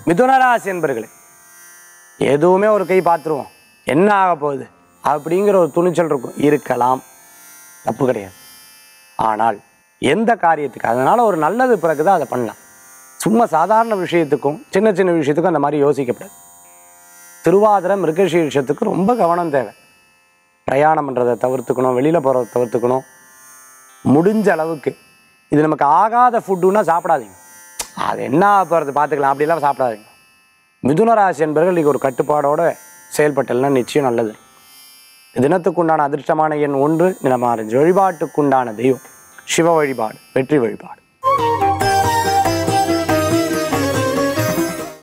மிதுனராசி என்பர்களே எதுவுமே ஒரு கை பார்த்துருவோம் என்ன ஆக போகுது அப்படிங்கிற ஒரு துணிச்சல் இருக்கும் இருக்கலாம் தப்பு கிடையாது ஆனால் எந்த காரியத்துக்கு அதனால் ஒரு நல்லது பிறகுதோ அதை பண்ணலாம் சும்மா சாதாரண விஷயத்துக்கும் சின்ன சின்ன விஷயத்துக்கும் அந்த மாதிரி யோசிக்கப்படாது திருவாதிரை மிருகசீர்ஷத்துக்கு ரொம்ப கவனம் தேவை பிரயாணம் பண்ணுறதை தவிர்த்துக்கணும் வெளியில் போகிறத தவிர்த்துக்கணும் முடிஞ்ச அளவுக்கு இது நமக்கு ஆகாத ஃபுட்டுன்னா சாப்பிடாதீங்க அது என்ன போகிறது பார்த்துக்கலாம் அப்படிலாம் சாப்பிடாதீங்க மிதுன ராசி என்பவர்கள் நீங்கள் ஒரு கட்டுப்பாடோடு செயல்பட்டல்னா நிச்சயம் நல்லது தினத்துக்குண்டான அதிர்ஷ்டமான எண் ஒன்று நிலமாறு வழிபாட்டுக்குண்டான தெய்வம் சிவ வழிபாடு வெற்றி வழிபாடு